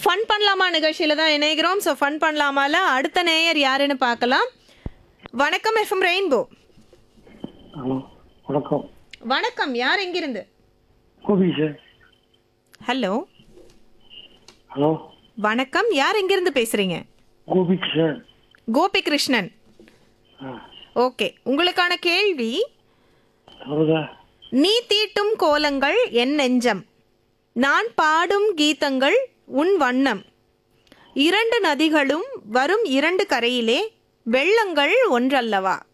fun பண்ணலாமா நிகழ்ச்சியில தான் இணைகிறோம் ஸோ ஃபன் பண்ணலாமால அடுத்த நேயர் யாருன்னு பார்க்கலாம் வணக்கம் எஃப்எம் ரெயின்போ ஹலோ வணக்கம் வணக்கம் யார் எங்கிருந்து கோபி சார் ஹலோ ஹலோ வணக்கம் யார் எங்கிருந்து பேசுறீங்க கோபி சார் கோபி கிருஷ்ணன் ஆ ஓகே உங்களுக்கான கேள்வி சொல்லுங்க நீ தீட்டும் கோலங்கள் என் நெஞ்சம் நான் பாடும் கீதங்கள் உன் வண்ணம் இரண்டு நதிகளும் வரும் இரண்டு கரையிலே வெள்ளங்கள் ஒன்றல்லவா